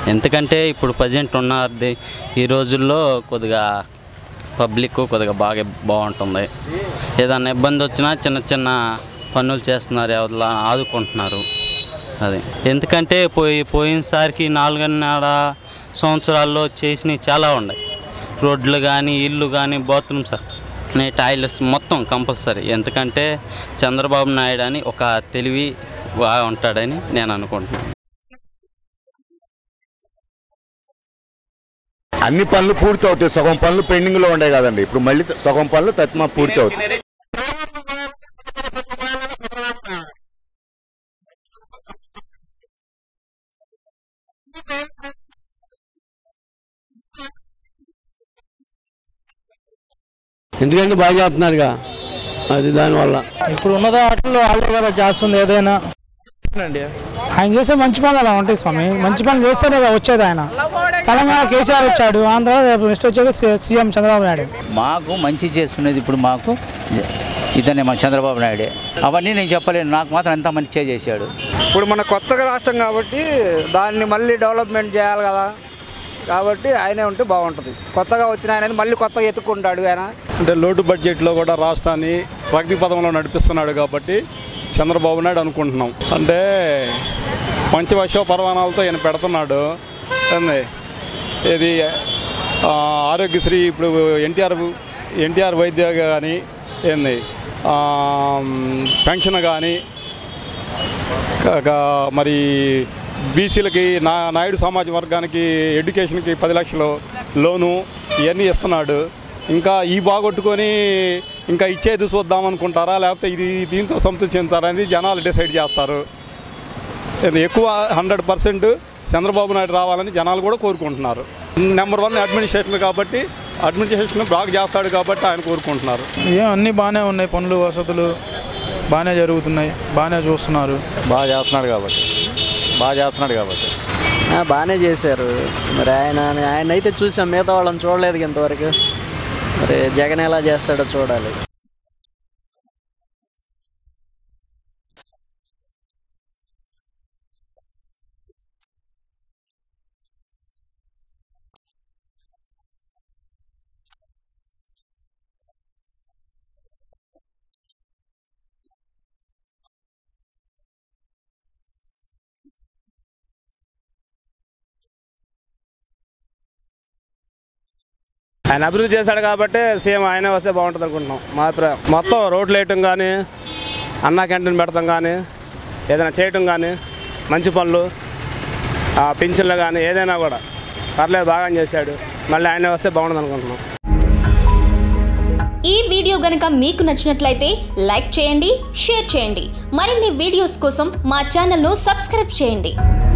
ఎందుకంటే ఇప్పుడు ప్రజెంట్ ఉన్నది ఈ రోజుల్లో కొద్దిగా పబ్లిక్ కొద్దిగా బాగా బాగుంటుంది ఏదన్నా ఇబ్బంది వచ్చినా చిన్న చిన్న పనులు చేస్తున్నారు ఎవరిలా ఆదుకుంటున్నారు అది ఎందుకంటే పోయి పోయినసారికి నాలుగున్నర సంవత్సరాల్లో చేసినవి చాలా ఉన్నాయి రోడ్లు కానీ ఇల్లు కానీ బాత్రూమ్స్ టాయిలెట్స్ మొత్తం కంపల్సరీ ఎందుకంటే చంద్రబాబు నాయుడు అని ఒక తెలివి బాగా ఉంటాడని నేను అనుకుంటున్నాను అన్ని పనులు పూర్తి అవుతాయి సగం పనులు పెండింగ్ లో ఉండే కదండి ఇప్పుడు మళ్ళీ సగం పనులు తత్మా పూర్తి అవుతాయి ఎందుకంటే బాగా చేస్తున్నారుగా అది దానివల్ల ఇప్పుడు ఉన్నదో వాటిల్లో వాళ్ళే కదా చేస్తుంది ఏదైనా ఆయన చేసే మంచి పనులు అలా ఉంటాయి స్వామి మంచి పనులు చేస్తేనే కదా వచ్చేది ఆయన తెలంగాణ కేసీఆర్ వచ్చాడు ఆంధ్ర రేపు నెక్స్ట్ వచ్చేది సీఎం చంద్రబాబు నాయుడు మాకు మంచి చేస్తున్నది ఇప్పుడు మాకు ఇతనే మా చంద్రబాబు నాయుడే అవన్నీ నేను చెప్పలేను నాకు మాత్రం ఎంత మంచిగా చేశాడు ఇప్పుడు మన కొత్తగా రాష్ట్రం కాబట్టి దాన్ని మళ్ళీ డెవలప్మెంట్ చేయాలి కదా కాబట్టి ఆయనే ఉంటే బాగుంటుంది కొత్తగా వచ్చిన ఆయన మళ్ళీ కొత్తగా ఎత్తుకుంటాడు ఆయన అంటే లోటు బడ్జెట్లో కూడా రాష్ట్రాన్ని ప్రగతి పదంలో నడిపిస్తున్నాడు కాబట్టి చంద్రబాబు నాయుడు అనుకుంటున్నాం అంటే పంచవర్ష పర్వాణాలతో ఈయన పెడుతున్నాడు ఏంది ఇది ఆ, ఆరోగ్యశ్రీ ఇప్పుడు ఎన్టీఆర్ ఎన్టీఆర్ వైద్య కానీ ఏంది ఆ, పెన్షన్ కానీ క- మరి బీసీలకి నా నాయుడు సమాజ వర్గానికి ఎడ్యుకేషన్కి పది లక్షలు లోను ఇవన్నీ ఇస్తున్నాడు ఇంకా ఈ బాగొట్టుకొని ఇంకా ఇచ్చేది చూద్దాం అనుకుంటారా లేకపోతే ఇది దీంతో సంతృప్తి చెందుతారా అనేది జనాలు డిసైడ్ చేస్తారు ఇది ఎక్కువ హండ్రెడ్ పర్సెంట్ చంద్రబాబు నాయుడు రావాలని జనాలు కూడా కోరుకుంటున్నారు నెంబర్ వన్ అడ్మినిస్ట్రేషన్ కాబట్టి అడ్మినిస్ట్రేషన్ బాగా చేస్తాడు కాబట్టి ఆయన కోరుకుంటున్నారు ఏం అన్నీ బాగానే ఉన్నాయి పనులు వసతులు బాగానే జరుగుతున్నాయి బాగానే చూస్తున్నారు బాగా చేస్తున్నాడు కాబట్టి బాగా చేస్తున్నాడు కాబట్టి బాగానే చేశారు మరి ఆయన ఆయన అయితే చూసాం మిగతా వాళ్ళని చూడలేదు ఇంతవరకు మరి జగన్ ఎలా చేస్తాడో చూడాలి ఆయన అభివృద్ధి చేశాడు కాబట్టి సీఎం ఆయనే వస్తే బాగుంటుంది అనుకుంటున్నాం మా అభిప్రాయం మొత్తం రోడ్లు వేయటం కానీ అన్నా క్యాంటీన్ పెడతాం కానీ ఏదైనా చేయటం కానీ మంచి పనులు ఆ పింఛన్లు కానీ ఏదైనా కూడా పర్లేదు బాగా చేశాడు మళ్ళీ ఆయనే వస్తే బాగుంటుంది అనుకుంటున్నాం ఈ వీడియో గనుక మీకు నచ్చినట్లయితే లైక్ చేయండి షేర్ చేయండి మరిన్ని వీడియోస్ కోసం మా ఛానల్ను సబ్స్క్రైబ్ చేయండి